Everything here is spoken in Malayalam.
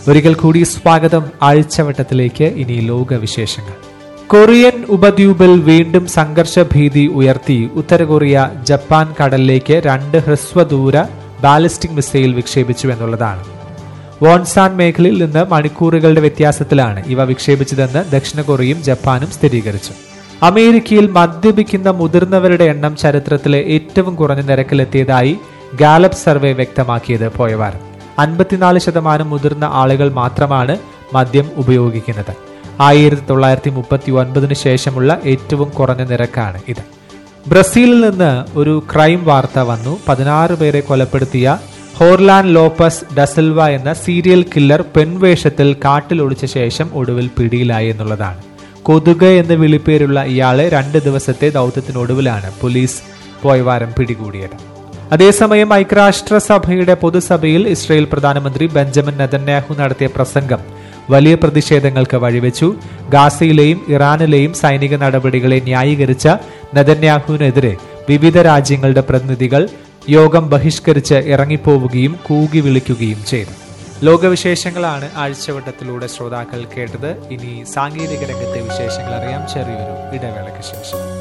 ഒരിക്കൽ കൂടി സ്വാഗതം ആഴ്ചവട്ടത്തിലേക്ക് ഇനി ലോക വിശേഷങ്ങൾ കൊറിയൻ ഉപദ്വീപിൽ വീണ്ടും സംഘർഷ ഭീതി ഉയർത്തി ഉത്തര കൊറിയ ജപ്പാൻ കടലിലേക്ക് രണ്ട് ഹ്രസ്വദൂര ബാലിസ്റ്റിക് മിസൈൽ വിക്ഷേപിച്ചു എന്നുള്ളതാണ് വോൺസാൻ മേഖലയിൽ നിന്ന് മണിക്കൂറുകളുടെ വ്യത്യാസത്തിലാണ് ഇവ വിക്ഷേപിച്ചതെന്ന് ദക്ഷിണ കൊറിയയും ജപ്പാനും സ്ഥിരീകരിച്ചു അമേരിക്കയിൽ മദ്യപിക്കുന്ന മുതിർന്നവരുടെ എണ്ണം ചരിത്രത്തിലെ ഏറ്റവും കുറഞ്ഞ നിരക്കിലെത്തിയതായി ഗാലപ്പ് സർവേ വ്യക്തമാക്കിയത് പോയവാരം അൻപത്തിനാല് ശതമാനം മുതിർന്ന ആളുകൾ മാത്രമാണ് മദ്യം ഉപയോഗിക്കുന്നത് ആയിരത്തി തൊള്ളായിരത്തി മുപ്പത്തി ഒൻപതിനു ശേഷമുള്ള ഏറ്റവും കുറഞ്ഞ നിരക്കാണ് ഇത് ബ്രസീലിൽ നിന്ന് ഒരു ക്രൈം വാർത്ത വന്നു പതിനാറ് പേരെ കൊലപ്പെടുത്തിയ ഹോർലാൻ ലോപ്പസ് ഡസൽവ എന്ന സീരിയൽ കില്ലർ പെൺവേഷത്തിൽ കാട്ടിൽ ഒളിച്ച ശേഷം ഒടുവിൽ പിടിയിലായി എന്നുള്ളതാണ് കൊതുക് എന്ന് വിളിപ്പേരുള്ള ഇയാളെ രണ്ട് ദിവസത്തെ ദൗത്യത്തിനൊടുവിലാണ് പോലീസ് പോയവാരം പിടികൂടിയത് അതേസമയം ഐക്യരാഷ്ട്രസഭയുടെ പൊതുസഭയിൽ ഇസ്രയേൽ പ്രധാനമന്ത്രി ബെഞ്ചമിൻ നെതന്യാഹു നടത്തിയ പ്രസംഗം വലിയ പ്രതിഷേധങ്ങൾക്ക് വഴിവെച്ചു ഗാസയിലെയും ഇറാനിലെയും സൈനിക നടപടികളെ ന്യായീകരിച്ച നെതന്യാഹുവിനെതിരെ വിവിധ രാജ്യങ്ങളുടെ പ്രതിനിധികൾ യോഗം ബഹിഷ്കരിച്ച് ഇറങ്ങിപ്പോവുകയും കൂകി വിളിക്കുകയും ചെയ്തു ലോകവിശേഷങ്ങളാണ് ആഴ്ചവട്ടത്തിലൂടെ ശ്രോതാക്കൾ കേട്ടത് ഇനി സാങ്കേതിക രംഗത്തെ വിശേഷങ്ങൾ അറിയാം ചെറിയൊരു ഇടവേളയ്ക്ക് ശേഷം